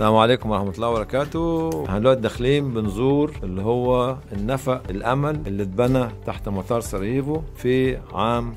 السلام عليكم ورحمة الله وبركاته احنا دلوقتي داخلين بنزور اللي هو النفق الأمل اللي اتبنى تحت مطار سراييفو في عام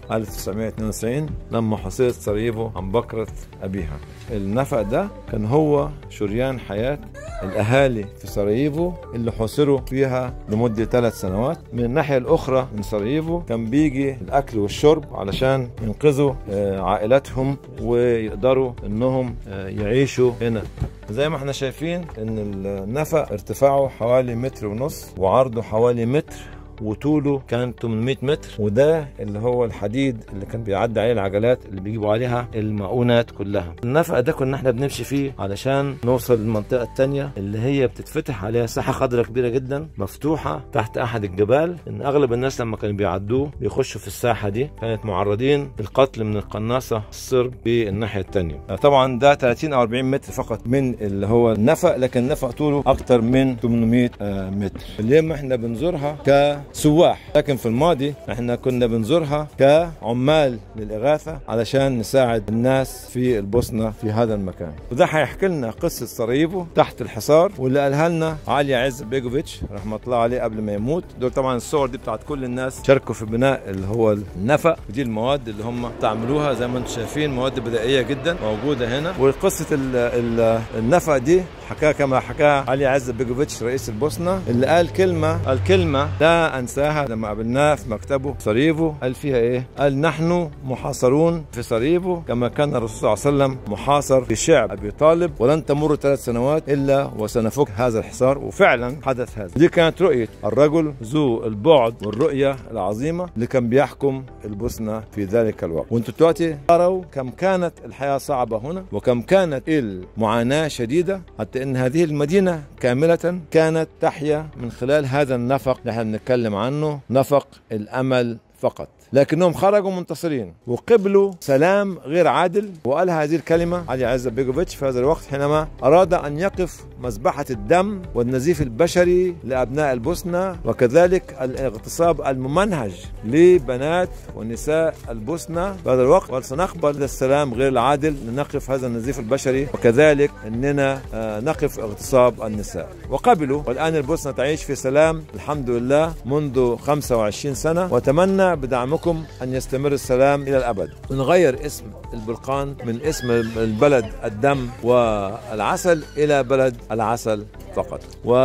1992 لما حصلت سراييفو عن بكرة أبيها النفق ده كان هو شريان حياة الأهالي في سراييفو اللي حصروا فيها لمدة ثلاث سنوات من الناحية الأخرى من سراييفو كان بيجي الأكل والشرب علشان ينقذوا آه، عائلاتهم ويقدروا إنهم آه، يعيشوا هنا زي ما احنا شايفين ان النفق ارتفاعه حوالي متر ونص وعرضه حوالي متر وطوله كان 800 متر وده اللي هو الحديد اللي كان بيعدي عليه العجلات اللي بيجيبوا عليها المؤونات كلها النفق ده كنا احنا بنمشي فيه علشان نوصل للمنطقة التانية اللي هي بتتفتح عليها ساحة خضراء كبيرة جدا مفتوحة تحت أحد الجبال إن أغلب الناس لما كانوا بيعدوه بيخشوا في الساحة دي كانت معرضين للقتل من القناصة الصرب بالناحية التانية طبعا ده 30 أو 40 متر فقط من اللي هو النفق لكن النفق طوله أكتر من 800 آه، متر اليوم احنا بنزورها كسواح لكن في الماضي احنا كنا بنزورها كعمال للإغاثة علشان نساعد الناس في البوسنة في هذا المكان وده هيحكي لنا قصة سراييفو تحت الحصار واللي قالها لنا علي عز بيجوفيتش رحمة الله عليه قبل ما يموت دول طبعا الصور دي بتاعت كل الناس شاركوا في بناء اللي هو النفق ودي المواد اللي هم تعملوها زي ما انتم شايفين مواد بدائية جدا موجودة هنا وقصة ال ال النفق دي حكاها كما حكاها علي عز بيجوفيتش رئيس البوسنة اللي قال كلمة الكلمة لا أنساها لما قابلناه في مكتبه سراييفو قال فيها إيه؟ قال نحن محاصرون في سراييفو كما كان الرسول صلى الله عليه وسلم محاصر في شعب أبي طالب ولن تمر ثلاث سنوات إلا وسنفك هذا الحصار وفعلا حدث هذا دي كانت رؤية الرجل ذو البعد والرؤية العظيمة اللي كان بيحكم البوسنة في ذلك الوقت وانتوا دلوقتي تروا كم كانت الحياة صعبة هنا وكم كانت المعاناة شديدة حتى ان هذه المدينة كاملة كانت تحيا من خلال هذا النفق اللي احنا بنتكلم عنه نفق الامل فقط لكنهم خرجوا منتصرين وقبلوا سلام غير عادل وقال هذه الكلمة علي عز بيجوفيتش في هذا الوقت حينما أراد أن يقف مذبحة الدم والنزيف البشري لأبناء البوسنة وكذلك الاغتصاب الممنهج لبنات ونساء البوسنة في هذا الوقت وسنقبل السلام غير العادل لنقف هذا النزيف البشري وكذلك أننا آه، نقف اغتصاب النساء وقبلوا والآن البوسنة تعيش في سلام الحمد لله منذ 25 سنة وأتمنى بدعمكم أن يستمر السلام إلى الأبد ونغير اسم البلقان من اسم البلد الدم والعسل إلى بلد العسل فقط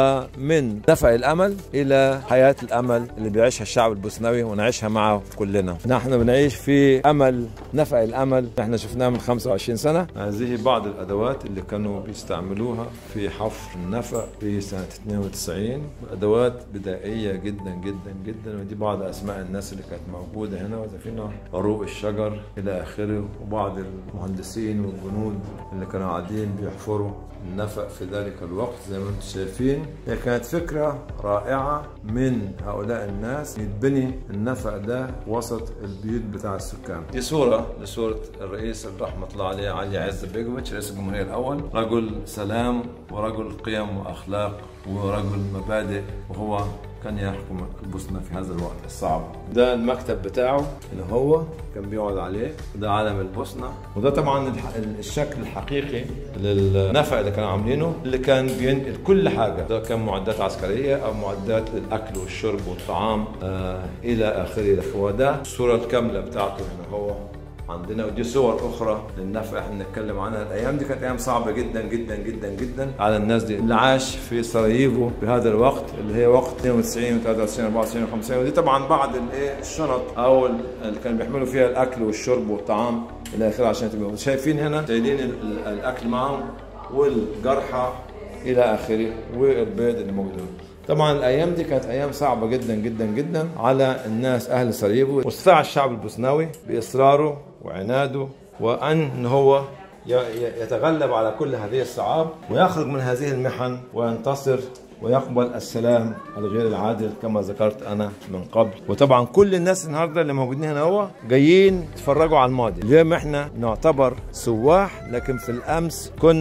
ومن نفع الأمل إلى حياة الأمل اللي بيعيشها الشعب البوسنوي ونعيشها معه كلنا نحن بنعيش في أمل نفع الأمل احنا شفناه من 25 سنة هذه بعض الأدوات اللي كانوا بيستعملوها في حفر النفق في سنة 92 أدوات بدائية جدا جدا جدا ودي بعض أسماء الناس اللي كانت موجودة هنا وشايفين عروق الشجر إلى آخره وبعض المهندسين والجنود اللي كانوا قاعدين بيحفروا النفق في ذلك الوقت زي ما انتم شايفين هي كانت فكرة رائعة من هؤلاء الناس يتبني النفق ده وسط البيوت بتاع السكان دي صورة لصورة الرئيس رحمة الله عليه علي عز بيجوفيتش رئيس الجمهورية الأول رجل سلام ورجل قيم وأخلاق ورجل مبادئ وهو كان يحكم البوسنة في هذا الوقت الصعب ده المكتب بتاعه اللي هو كان بيقعد عليه ده علم البوسنة وده طبعا الح- الشكل الحقيقي للنفق اللي كانوا عاملينه اللي كان بينقل كل حاجة ده كان معدات عسكرية أو معدات للأكل والشرب والطعام آه إلى آخره هو ده الصورة الكاملة بتاعته هنا هو عندنا ودي صور اخرى للنفع احنا بنتكلم عنها الايام دي كانت ايام صعبه جدا جدا جدا جدا على الناس دي اللي عاش في سراييفو في هذا الوقت اللي هي وقت 92 و93 94 و95 ودي طبعا بعض الايه الشنط او ال- اللي كانوا بيحملوا فيها الاكل والشرب والطعام الى اخره عشان تبقوا شايفين هنا شايلين ال- ال- الاكل معهم والجرحى الى اخره والبيض اللي موجودين طبعا الايام دي كانت ايام صعبه جدا جدا جدا على الناس اهل سراييفو واستطاع الشعب البوسناوي باصراره وعناده وان هو ي- ي- يتغلب على كل هذه الصعاب ويخرج من هذه المحن وينتصر ويقبل السلام الغير العادل كما ذكرت انا من قبل وطبعا كل الناس النهارده اللي موجودين هنا هو جايين يتفرجوا على الماضي اليوم احنا نعتبر سواح لكن في الامس كنا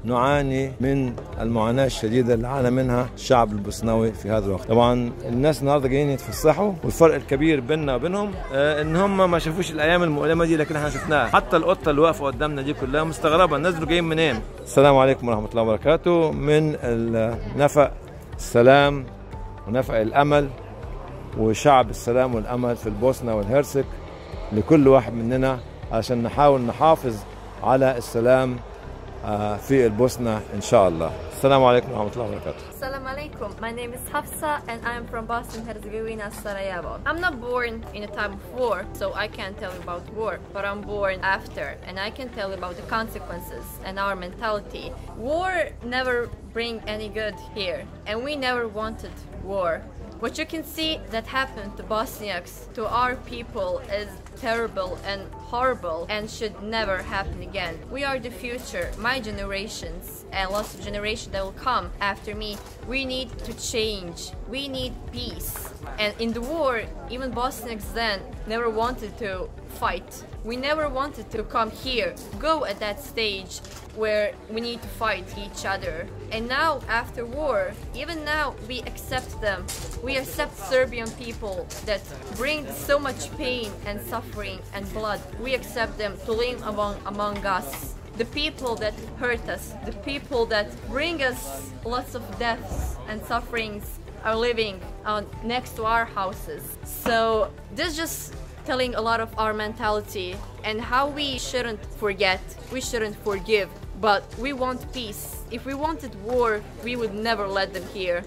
نعاني من المعاناة الشديدة اللي عانى منها الشعب البوسنوي في هذا الوقت طبعا الناس النهارده جايين يتفسحوا والفرق الكبير بيننا وبينهم آه، ان هم ما شافوش الايام المؤلمه دي لكن احنا شفناها حتى القطه اللي واقفه قدامنا دي كلها مستغربه الناس دول جايين منين السلام عليكم ورحمه الله وبركاته من نفق السلام ونفق الامل وشعب السلام والامل في البوسنه والهرسك لكل واحد مننا عشان نحاول نحافظ على السلام آه، في البوسنه ان شاء الله السلام عليكم ورحمه الله وبركاته Assalamu alaikum. My name is Hafsa and I'm from Bosnia Herzegovina, Sarajevo. I'm not born in a time of war, so I can't tell you about war, but I'm born after and I can tell you about the consequences and our mentality. War never bring any good here and we never wanted war. What you can see that happened to Bosniaks, to our people is terrible and horrible and should never happen again. We are the future, my generations and lots of generations that will come after me. We need to change. We need peace. And in the war, even Bosniaks then never wanted to fight. We never wanted to come here, go at that stage where we need to fight each other. And now, after war, even now, we accept them. We accept Serbian people that bring so much pain and suffering and blood. We accept them to live among, among us. The people that hurt us, the people that bring us lots of deaths and sufferings are living uh, next to our houses. So this just telling a lot of our mentality and how we shouldn't forget, we shouldn't forgive, but we want peace. If we wanted war, we would never let them here.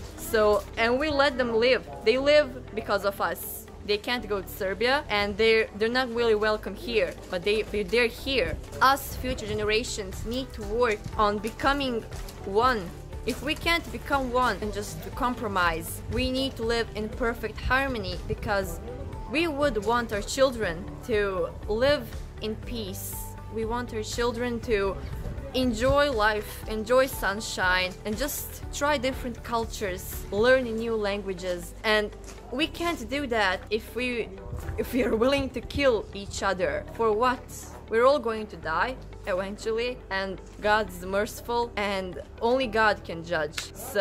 So, and we let them live. They live because of us. They can't go to Serbia and they're they're not really welcome here, but they but they're here. Us future generations need to work on becoming one. If we can't become one and just to compromise, we need to live in perfect harmony because we would want our children to live in peace. We want our children to enjoy life, enjoy sunshine, and just try different cultures, learn new languages. And we can't do that if we if we are willing to kill each other. For what? We're all going to die eventually, and God's merciful, and only God can judge.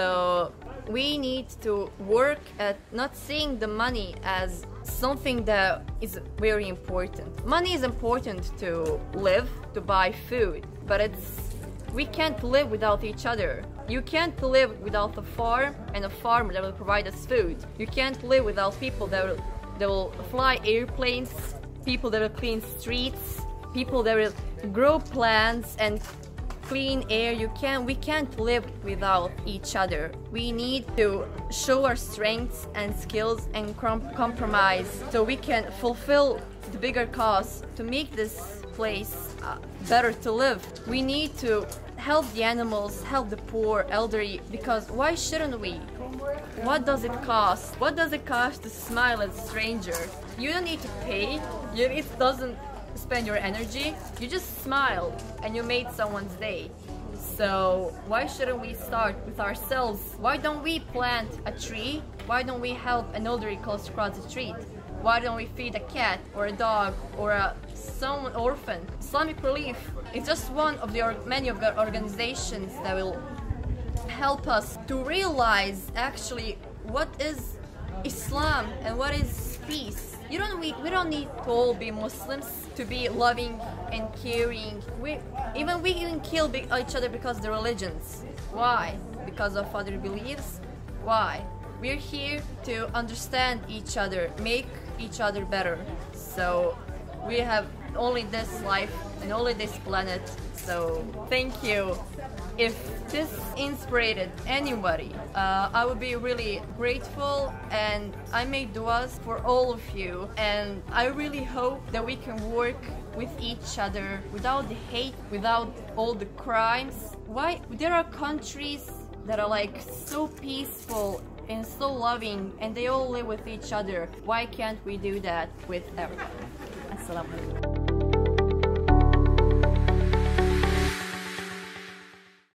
So we need to work at not seeing the money as something that is very important. Money is important to live, to buy food, but it's we can't live without each other. You can't live without a farm and a farmer that will provide us food. You can't live without people that will that will fly airplanes, people that will clean streets, people that will grow plants and clean air you can we can't live without each other we need to show our strengths and skills and com- compromise so we can fulfill the bigger cause to make this place uh, better to live we need to help the animals help the poor elderly because why shouldn't we what does it cost what does it cost to smile at a stranger you don't need to pay you, it doesn't spend your energy you just smile and you made someone's day so why shouldn't we start with ourselves why don't we plant a tree why don't we help an elderly close across the street why don't we feed a cat or a dog or a some orphan islamic relief is just one of the or- many of the organizations that will help us to realize actually what is Islam and what is peace. You don't we, we don't need to all be Muslims to be loving and caring. We even we even kill be- each other because of the religions. Why? Because of other beliefs? Why? We're here to understand each other, make each other better. So we have only this life and only this planet. So thank you. If this inspired anybody, uh, I would be really grateful and I make duas for all of you. And I really hope that we can work with each other without the hate, without all the crimes. Why? There are countries that are like so peaceful and so loving and they all live with each other. Why can't we do that with everyone? Assalamu alaikum.